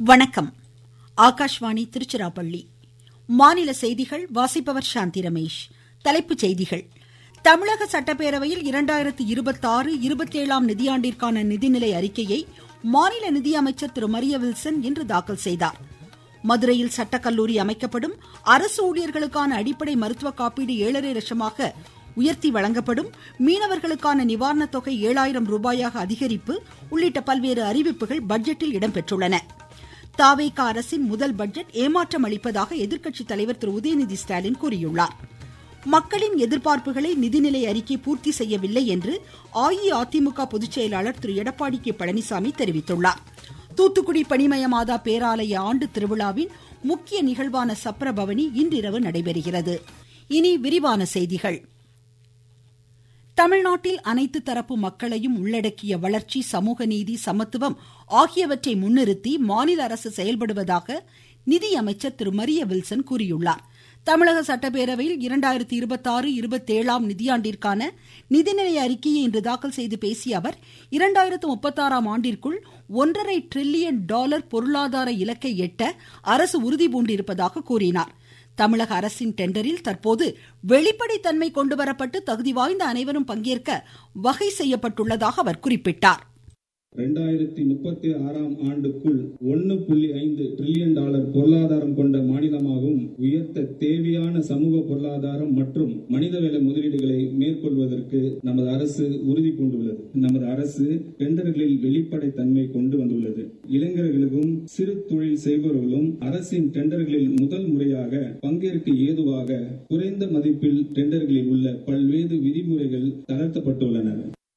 வணக்கம் ஆகாஷ்வாணி திருச்சிராப்பள்ளி மாநில செய்திகள் வாசிப்பவர் சாந்தி ரமேஷ் தலைப்புச் செய்திகள் தமிழக சட்டப்பேரவையில் இரண்டாயிரத்து இருபத்தாறு இருபத்தேழாம் நிதியாண்டிற்கான நிதிநிலை அறிக்கையை மாநில நிதியமைச்சர் திரு மரிய வில்சன் இன்று தாக்கல் செய்தார் மதுரையில் சட்டக்கல்லூரி அமைக்கப்படும் அரசு ஊழியர்களுக்கான அடிப்படை மருத்துவ காப்பீடு ஏழரை லட்சமாக உயர்த்தி வழங்கப்படும் மீனவர்களுக்கான நிவாரணத் தொகை ஏழாயிரம் ரூபாயாக அதிகரிப்பு உள்ளிட்ட பல்வேறு அறிவிப்புகள் பட்ஜெட்டில் இடம்பெற்றுள்ளன தாவேக அரசின் முதல் பட்ஜெட் ஏமாற்றம் அளிப்பதாக எதிர்க்கட்சித் தலைவர் திரு உதயநிதி ஸ்டாலின் கூறியுள்ளார் மக்களின் எதிர்பார்ப்புகளை நிதிநிலை அறிக்கை பூர்த்தி செய்யவில்லை என்று அஇஅதிமுக பொதுச் செயலாளர் திரு எடப்பாடி கே பழனிசாமி தெரிவித்துள்ளார் தூத்துக்குடி பனிமய மாதா பேராலய ஆண்டு திருவிழாவின் முக்கிய நிகழ்வான சப்ரபவனி இன்றிரவு நடைபெறுகிறது இனி விரிவான செய்திகள் தமிழ்நாட்டில் அனைத்து தரப்பு மக்களையும் உள்ளடக்கிய வளர்ச்சி சமூக நீதி சமத்துவம் ஆகியவற்றை முன்னிறுத்தி மாநில அரசு செயல்படுவதாக நிதியமைச்சர் திரு மரிய வில்சன் கூறியுள்ளார் தமிழக சட்டப்பேரவையில் இரண்டாயிரத்தி இருபத்தாறு இருபத்தேழாம் நிதியாண்டிற்கான நிதிநிலை அறிக்கையை இன்று தாக்கல் செய்து பேசிய அவர் இரண்டாயிரத்து முப்பத்தாறாம் ஆண்டிற்குள் ஒன்றரை டிரில்லியன் டாலர் பொருளாதார இலக்கை எட்ட அரசு உறுதி பூண்டிருப்பதாக கூறினார் தமிழக அரசின் டெண்டரில் தற்போது வெளிப்படைத்தன்மை கொண்டுவரப்பட்டு தகுதி வாய்ந்த அனைவரும் பங்கேற்க வகை செய்யப்பட்டுள்ளதாக அவர் குறிப்பிட்டார் ரெண்டாயிரத்தி முப்பத்தி ஆறாம் ஆண்டுக்குள் ஒன்னு புள்ளி ஐந்து டிரில்லியன் டாலர் பொருளாதாரம் கொண்ட மாநிலமாகவும் உயர்த்த தேவையான சமூக பொருளாதாரம் மற்றும் மனிதவள முதலீடுகளை மேற்கொள்வதற்கு நமது அரசு உறுதி பூண்டுள்ளது நமது அரசு டெண்டர்களில் வெளிப்படைத்தன்மை கொண்டு வந்துள்ளது இளைஞர்களுக்கும் சிறு தொழில் செய்பவர்களும் அரசின் டெண்டர்களில் முதல் முறையாக பங்கேற்க ஏதுவாக குறைந்த மதிப்பில் டெண்டர்களில் உள்ள பல்வேறு விதிமுறைகள் தளர்த்தப்பட்டுள்ளன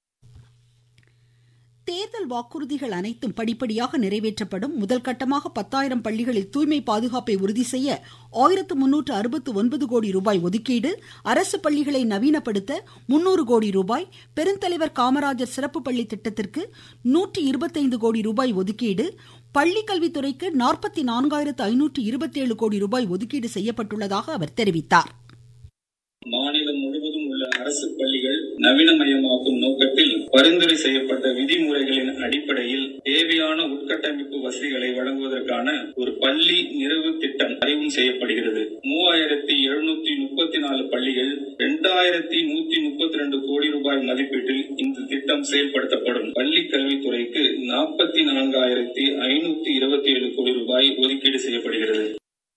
தேர்தல் வாக்குறுதிகள் அனைத்தும் படிப்படியாக நிறைவேற்றப்படும் முதல் கட்டமாக பத்தாயிரம் பள்ளிகளில் தூய்மை பாதுகாப்பை உறுதி செய்ய ஆயிரத்து முன்னூற்று அறுபத்து ஒன்பது கோடி ரூபாய் ஒதுக்கீடு அரசு பள்ளிகளை நவீனப்படுத்த முன்னூறு கோடி ரூபாய் பெருந்தலைவர் காமராஜர் சிறப்பு பள்ளி திட்டத்திற்கு நூற்றி இருபத்தைந்து கோடி ரூபாய் ஒதுக்கீடு பள்ளிக்கல்வித்துறைக்கு நாற்பத்தி நான்காயிரத்து ஐநூற்று இருபத்தேழு கோடி ரூபாய் ஒதுக்கீடு செய்யப்பட்டுள்ளதாக அவர் தெரிவித்தார் மாநிலம் முழுவதும் உள்ள அரசு பள்ளிகள் நவீனமயமாக்கும் நோக்கத்தில் பரிந்துரை செய்யப்பட்ட விதிமுறைகளின் அடிப்படையில் தேவையான உட்கட்டமைப்பு வசதிகளை வழங்குவதற்கான ஒரு பள்ளி நிறைவு திட்டம் அறிவும் செய்யப்படுகிறது மூவாயிரத்தி எழுநூத்தி முப்பத்தி நாலு பள்ளிகள் இரண்டாயிரத்தி நூத்தி முப்பத்தி ரெண்டு கோடி ரூபாய் மதிப்பீட்டில் இந்த திட்டம் செயல்படுத்தப்படும் பள்ளி கல்வித்துறைக்கு நாற்பத்தி நான்காயிரத்தி ஐநூத்தி இருபத்தி ஏழு கோடி ரூபாய் ஒதுக்கீடு செய்யப்படுகிறது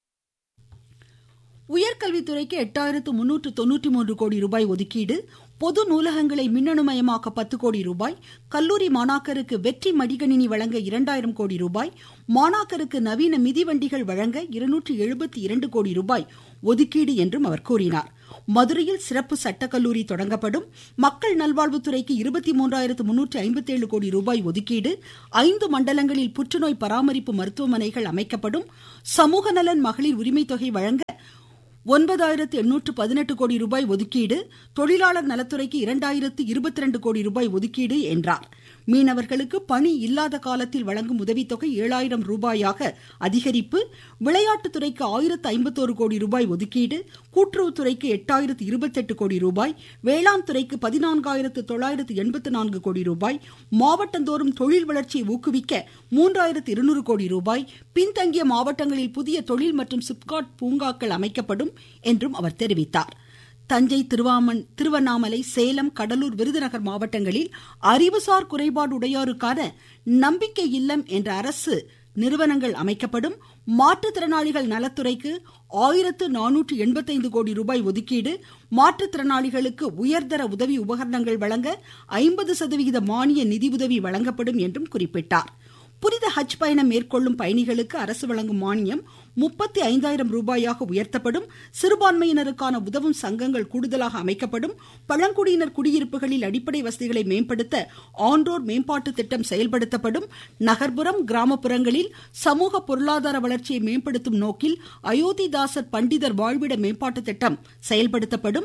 உயர்கல்வித்துறைக்கு எட்டாயிரத்து முன்னூற்று தொன்னூற்றி மூன்று கோடி ரூபாய் ஒதுக்கீடு பொது நூலகங்களை மின்னணுமயமாக்க பத்து கோடி ரூபாய் கல்லூரி மாணாக்கருக்கு வெற்றி மடிகணினி வழங்க இரண்டாயிரம் கோடி ரூபாய் மாணாக்கருக்கு நவீன மிதிவண்டிகள் வழங்க இருநூற்றி எழுபத்தி இரண்டு கோடி ரூபாய் ஒதுக்கீடு என்றும் அவர் கூறினார் மதுரையில் சிறப்பு சட்டக்கல்லூரி தொடங்கப்படும் மக்கள் நல்வாழ்வுத்துறைக்கு இருபத்தி மூன்றாயிரத்து முன்னூற்றி ஐம்பத்தி ஏழு கோடி ரூபாய் ஒதுக்கீடு ஐந்து மண்டலங்களில் புற்றுநோய் பராமரிப்பு மருத்துவமனைகள் அமைக்கப்படும் சமூக நலன் மகளிர் உரிமை தொகை வழங்க ஒன்பதாயிரத்து எண்ணூற்று பதினெட்டு கோடி ரூபாய் ஒதுக்கீடு தொழிலாளர் நலத்துறைக்கு இரண்டாயிரத்து இருபத்தி ரெண்டு கோடி ரூபாய் ஒதுக்கீடு என்றார் மீனவர்களுக்கு பணி இல்லாத காலத்தில் வழங்கும் உதவித்தொகை ஏழாயிரம் ரூபாயாக அதிகரிப்பு விளையாட்டுத்துறைக்கு ஆயிரத்து ஐம்பத்தோரு கோடி ரூபாய் ஒதுக்கீடு கூட்டுறவுத்துறைக்கு எட்டாயிரத்து இருபத்தெட்டு கோடி ரூபாய் வேளாண் துறைக்கு பதினான்காயிரத்து தொள்ளாயிரத்து எண்பத்து நான்கு கோடி ரூபாய் மாவட்டந்தோறும் தொழில் வளர்ச்சியை ஊக்குவிக்க மூன்றாயிரத்து இருநூறு கோடி ரூபாய் பின்தங்கிய மாவட்டங்களில் புதிய தொழில் மற்றும் சிப்காட் பூங்காக்கள் அமைக்கப்படும் என்றும் அவர் தெரிவித்தார் தஞ்சை திருவாமன் திருவண்ணாமலை சேலம் கடலூர் விருதுநகர் மாவட்டங்களில் அறிவுசார் குறைபாடு உடையோருக்கான நம்பிக்கை இல்லம் என்ற அரசு நிறுவனங்கள் அமைக்கப்படும் மாற்றுத்திறனாளிகள் நலத்துறைக்கு ஆயிரத்து நானூற்று எண்பத்தைந்து கோடி ரூபாய் ஒதுக்கீடு மாற்றுத்திறனாளிகளுக்கு உயர்தர உதவி உபகரணங்கள் வழங்க ஐம்பது சதவிகித மானிய நிதியுதவி வழங்கப்படும் என்றும் குறிப்பிட்டார் புனித ஹஜ் பயணம் மேற்கொள்ளும் பயணிகளுக்கு அரசு வழங்கும் மானியம் முப்பத்தி ஐந்தாயிரம் ரூபாயாக உயர்த்தப்படும் சிறுபான்மையினருக்கான உதவும் சங்கங்கள் கூடுதலாக அமைக்கப்படும் பழங்குடியினர் குடியிருப்புகளில் அடிப்படை வசதிகளை மேம்படுத்த ஆன்றோர் மேம்பாட்டு திட்டம் செயல்படுத்தப்படும் நகர்ப்புறம் கிராமப்புறங்களில் சமூக பொருளாதார வளர்ச்சியை மேம்படுத்தும் நோக்கில் அயோத்திதாசர் பண்டிதர் வாழ்விட மேம்பாட்டு திட்டம் செயல்படுத்தப்படும்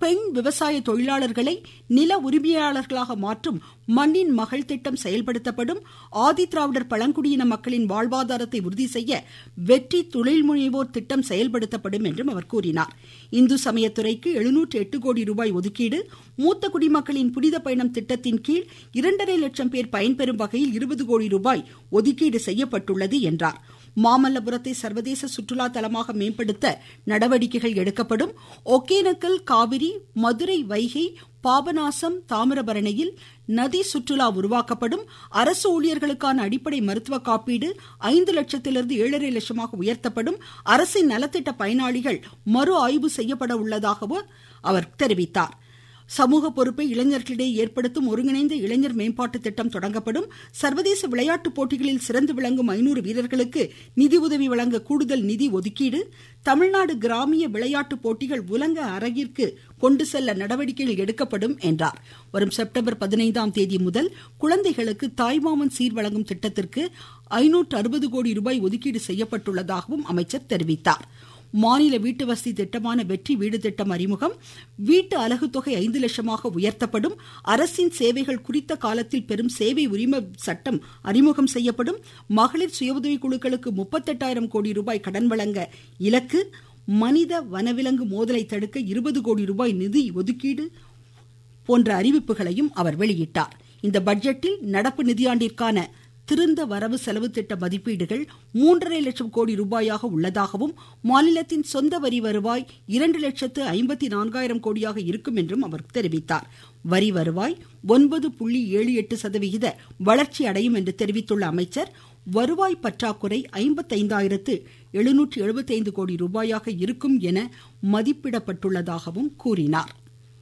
பெண் விவசாய தொழிலாளர்களை நில உரிமையாளர்களாக மாற்றும் மண்ணின் மகள் திட்டம் செயல்படுத்தப்படும் ஆதிதிராவிடர் பழங்குடியின மக்களின் வாழ்வாதாரத்தை உறுதி செய்ய வெற்றி தொழில் முனைவோர் திட்டம் செயல்படுத்தப்படும் என்றும் அவர் கூறினார் இந்து சமயத்துறைக்கு எழுநூற்று எட்டு கோடி ரூபாய் ஒதுக்கீடு மூத்த குடிமக்களின் புனித பயணம் திட்டத்தின் கீழ் இரண்டரை லட்சம் பேர் பயன்பெறும் வகையில் இருபது கோடி ரூபாய் ஒதுக்கீடு செய்யப்பட்டுள்ளது என்றார் மாமல்லபுரத்தை சர்வதேச சுற்றுலா தலமாக மேம்படுத்த நடவடிக்கைகள் எடுக்கப்படும் ஒகேனக்கல் காவிரி மதுரை வைகை பாபநாசம் தாமிரபரணியில் நதி சுற்றுலா உருவாக்கப்படும் அரசு ஊழியர்களுக்கான அடிப்படை மருத்துவ காப்பீடு ஐந்து லட்சத்திலிருந்து ஏழரை லட்சமாக உயர்த்தப்படும் அரசின் நலத்திட்ட பயனாளிகள் மறு ஆய்வு செய்யப்பட உள்ளதாகவும் அவர் தெரிவித்தார் சமூக பொறுப்பை இளைஞர்களிடையே ஏற்படுத்தும் ஒருங்கிணைந்த இளைஞர் மேம்பாட்டு திட்டம் தொடங்கப்படும் சர்வதேச விளையாட்டுப் போட்டிகளில் சிறந்து விளங்கும் ஐநூறு வீரர்களுக்கு நிதியுதவி வழங்க கூடுதல் நிதி ஒதுக்கீடு தமிழ்நாடு கிராமிய விளையாட்டுப் போட்டிகள் உலக அரங்கிற்கு கொண்டு செல்ல நடவடிக்கைகள் எடுக்கப்படும் என்றார் வரும் செப்டம்பர் பதினைந்தாம் தேதி முதல் குழந்தைகளுக்கு தாய்மாமன் சீர் வழங்கும் திட்டத்திற்கு ஐநூற்று அறுபது கோடி ரூபாய் ஒதுக்கீடு செய்யப்பட்டுள்ளதாகவும் அமைச்சர் தெரிவித்தார் மாநில வீட்டு வசதி திட்டமான வெற்றி வீடு திட்டம் அறிமுகம் வீட்டு அலகு தொகை ஐந்து லட்சமாக உயர்த்தப்படும் அரசின் சேவைகள் குறித்த காலத்தில் பெறும் சேவை உரிம சட்டம் அறிமுகம் செய்யப்படும் மகளிர் சுயஉதவி குழுக்களுக்கு முப்பத்தெட்டாயிரம் கோடி ரூபாய் கடன் வழங்க இலக்கு மனித வனவிலங்கு மோதலை தடுக்க இருபது கோடி ரூபாய் நிதி ஒதுக்கீடு போன்ற அறிவிப்புகளையும் அவர் வெளியிட்டார் இந்த பட்ஜெட்டில் நடப்பு நிதியாண்டிற்கான திருந்த வரவு செலவு திட்ட மதிப்பீடுகள் மூன்றரை லட்சம் கோடி ரூபாயாக உள்ளதாகவும் மாநிலத்தின் சொந்த வரி வருவாய் இரண்டு லட்சத்து ஐம்பத்தி நான்காயிரம் கோடியாக இருக்கும் என்றும் அவர் தெரிவித்தார் வரி வருவாய் ஒன்பது புள்ளி ஏழு எட்டு சதவிகித வளர்ச்சி அடையும் என்று தெரிவித்துள்ள அமைச்சர் வருவாய் பற்றாக்குறை ஐம்பத்தைந்தாயிரத்து எழுநூற்று எழுபத்தைந்து கோடி ரூபாயாக இருக்கும் என மதிப்பிடப்பட்டுள்ளதாகவும் கூறினார்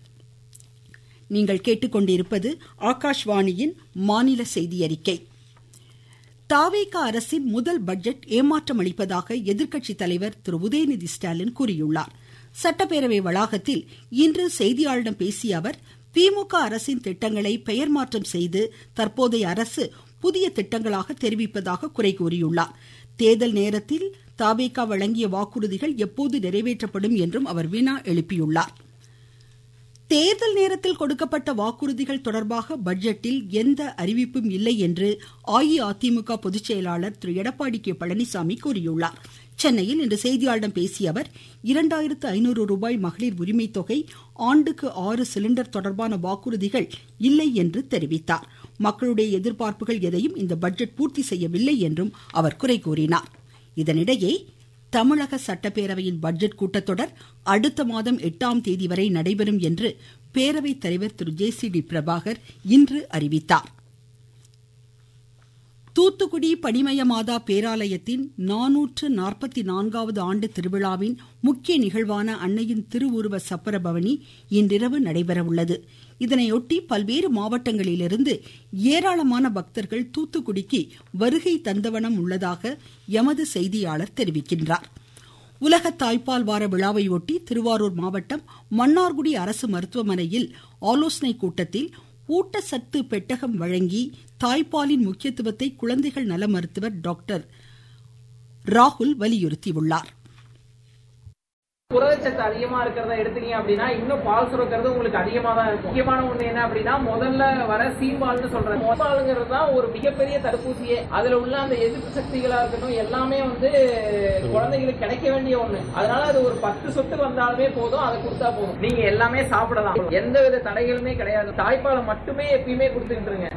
நீங்கள் கேட்டுக்கொண்டிருப்பது ஆகாஷ்வாணியின் மாநில செய்தி அறிக்கை தாவேக அரசின் முதல் பட்ஜெட் ஏமாற்றம் அளிப்பதாக எதிர்க்கட்சி தலைவர் திரு உதயநிதி ஸ்டாலின் கூறியுள்ளார் சட்டப்பேரவை வளாகத்தில் இன்று செய்தியாளர்களிடம் பேசிய அவர் திமுக அரசின் திட்டங்களை பெயர் மாற்றம் செய்து தற்போதைய அரசு புதிய திட்டங்களாக தெரிவிப்பதாக குறை கூறியுள்ளார் தேர்தல் நேரத்தில் தாவேகா வழங்கிய வாக்குறுதிகள் எப்போது நிறைவேற்றப்படும் என்றும் அவர் வினா எழுப்பியுள்ளார் தேர்தல் நேரத்தில் கொடுக்கப்பட்ட வாக்குறுதிகள் தொடர்பாக பட்ஜெட்டில் எந்த அறிவிப்பும் இல்லை என்று அஇஅதிமுக பொதுச் செயலாளர் திரு எடப்பாடி கே பழனிசாமி கூறியுள்ளார் சென்னையில் இன்று செய்தியாளர்களிடம் பேசிய அவர் இரண்டாயிரத்து ஐநூறு ரூபாய் மகளிர் உரிமை தொகை ஆண்டுக்கு ஆறு சிலிண்டர் தொடர்பான வாக்குறுதிகள் இல்லை என்று தெரிவித்தார் மக்களுடைய எதிர்பார்ப்புகள் எதையும் இந்த பட்ஜெட் பூர்த்தி செய்யவில்லை என்றும் அவர் குறை கூறினார் இதனிடையே தமிழக சட்டப்பேரவையின் பட்ஜெட் கூட்டத்தொடர் அடுத்த மாதம் எட்டாம் தேதி வரை நடைபெறும் என்று பேரவைத் தலைவர் Thiru J C D Prabhakar இன்று அறிவித்தார் தூத்துக்குடி பனிமய மாதா பேராலயத்தின் நானூற்று நாற்பத்தி நான்காவது ஆண்டு திருவிழாவின் முக்கிய நிகழ்வான அன்னையின் திருவுருவ சப்பர பவனி இன்றிரவு நடைபெறவுள்ளது இதனையொட்டி பல்வேறு மாவட்டங்களிலிருந்து ஏராளமான பக்தர்கள் தூத்துக்குடிக்கு வருகை தந்தவனம் உள்ளதாக எமது செய்தியாளர் தெரிவிக்கின்றார் உலக தாய்ப்பால் வார விழாவையொட்டி திருவாரூர் மாவட்டம் மன்னார்குடி அரசு மருத்துவமனையில் ஆலோசனை கூட்டத்தில் ஊட்டச்சத்து பெட்டகம் வழங்கி தாய்ப்பாலின் முக்கியத்துவத்தை குழந்தைகள் நல மருத்துவர் டாக்டர் ராகுல் வலியுறுத்தியுள்ளார் புரதச்சத்து அதிகமா இருக்கிறத எடுத்தீங்க அப்படின்னா இன்னும் பால் சுரக்கிறது உங்களுக்கு அதிகமா தான் இருக்கும் முக்கியமான ஒண்ணு என்ன அப்படின்னா முதல்ல வர சீம்பால்னு சொல்றேன் பாலுங்கிறது தான் ஒரு மிகப்பெரிய தடுப்பூசியே அதுல உள்ள அந்த எதிர்ப்பு சக்திகளா இருக்கட்டும் எல்லாமே வந்து குழந்தைகளுக்கு கிடைக்க வேண்டிய ஒண்ணு அதனால அது ஒரு பத்து சொட்டு வந்தாலுமே போதும் அதை கொடுத்தா போதும் நீங்க எல்லாமே சாப்பிடலாம் எந்த வித தடைகளுமே கிடையாது தாய்ப்பாலை மட்டுமே எப்பயுமே கொடுத்துக்கிட்டு இருங்க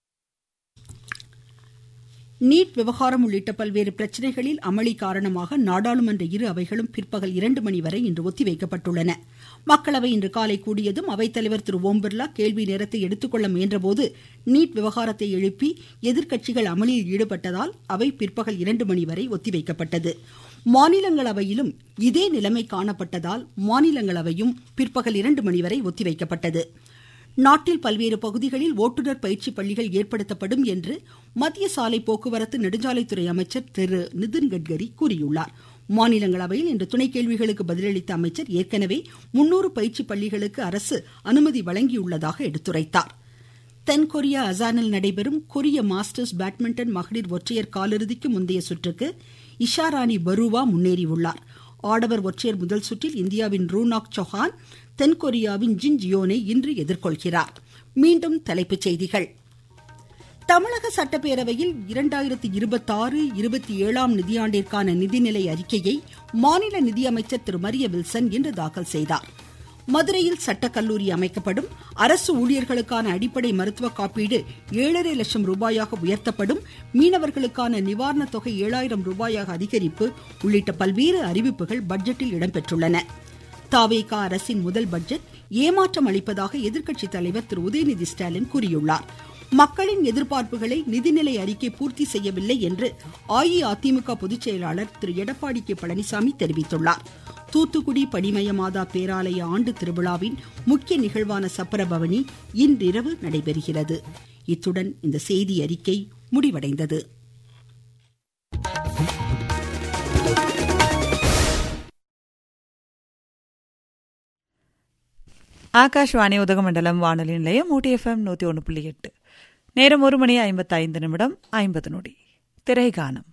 நீட் விவகாரம் உள்ளிட்ட பல்வேறு பிரச்சனைகளில் அமளி காரணமாக நாடாளுமன்ற இரு அவைகளும் பிற்பகல் இரண்டு மணி வரை இன்று ஒத்திவைக்கப்பட்டுள்ளன மக்களவை இன்று காலை கூடியதும் அவைத்தலைவர் திரு ஓம் பிர்லா கேள்வி நேரத்தை எடுத்துக்கொள்ள முயன்றபோது நீட் விவகாரத்தை எழுப்பி எதிர்க்கட்சிகள் அமளியில் ஈடுபட்டதால் அவை பிற்பகல் இரண்டு மணி வரை ஒத்திவைக்கப்பட்டது மாநிலங்களவையிலும் இதே நிலைமை காணப்பட்டதால் மாநிலங்களவையும் பிற்பகல் இரண்டு மணி வரை ஒத்திவைக்கப்பட்டது நாட்டில் பல்வேறு பகுதிகளில் ஓட்டுநர் பயிற்சி பள்ளிகள் ஏற்படுத்தப்படும் என்று மத்திய சாலை போக்குவரத்து நெடுஞ்சாலைத்துறை அமைச்சர் திரு நிதின் கட்கரி கூறியுள்ளார் மாநிலங்களவையில் இன்று துணை கேள்விகளுக்கு பதிலளித்த அமைச்சர் ஏற்கனவே முன்னூறு பயிற்சி பள்ளிகளுக்கு அரசு அனுமதி வழங்கியுள்ளதாக எடுத்துரைத்தார் தென்கொரியா அசானில் நடைபெறும் கொரிய மாஸ்டர்ஸ் பேட்மிண்டன் மகளிர் ஒற்றையர் காலிறுதிக்கு முந்தைய சுற்றுக்கு இஷாராணி பருவா முன்னேறியுள்ளார் ஆடவர் ஒற்றையர் முதல் சுற்றில் இந்தியாவின் ரூனாக் சௌஹான் தென்கொரியாவின் ஜின் ஜியோனை இன்று எதிர்கொள்கிறார் மீண்டும் தலைப்புச் செய்திகள் தமிழக சட்டப்பேரவையில் இரண்டாயிரத்தி இருபத்தி ஆறு இருபத்தி ஏழாம் நிதியாண்டிற்கான நிதிநிலை அறிக்கையை மாநில நிதியமைச்சர் திரு மரிய வில்சன் இன்று தாக்கல் செய்தார் மதுரையில் சட்டக்கல்லூரி அமைக்கப்படும் அரசு ஊழியர்களுக்கான அடிப்படை மருத்துவ காப்பீடு ஏழரை லட்சம் ரூபாயாக உயர்த்தப்படும் மீனவர்களுக்கான நிவாரணத் தொகை ஏழாயிரம் ரூபாயாக அதிகரிப்பு உள்ளிட்ட பல்வேறு அறிவிப்புகள் பட்ஜெட்டில் இடம்பெற்றுள்ளன தாவேகா அரசின் முதல் பட்ஜெட் ஏமாற்றம் அளிப்பதாக எதிர்க்கட்சித் தலைவர் திரு உதயநிதி ஸ்டாலின் கூறியுள்ளார் மக்களின் எதிர்பார்ப்புகளை நிதிநிலை அறிக்கை பூர்த்தி செய்யவில்லை என்று அஇஅதிமுக பொதுச் செயலாளர் திரு எடப்பாடி கே பழனிசாமி தெரிவித்துள்ளார் தூத்துக்குடி பனிமய மாதா பேராலய ஆண்டு திருவிழாவின் முக்கிய நிகழ்வான சப்பரபவனி இன்றிரவு நடைபெறுகிறது இத்துடன் இந்த செய்தி அறிக்கை முடிவடைந்தது ஆகாஷ்வாணி உதகமண்டலம் வானொலி நிலையம் ஊட்டி எஃப்எம் நூற்றி ஒன்று புள்ளி எட்டு நேரம் ஒரு மணி ஐம்பத்தைந்து நிமிடம் ஐம்பது நொடி திரைகானம்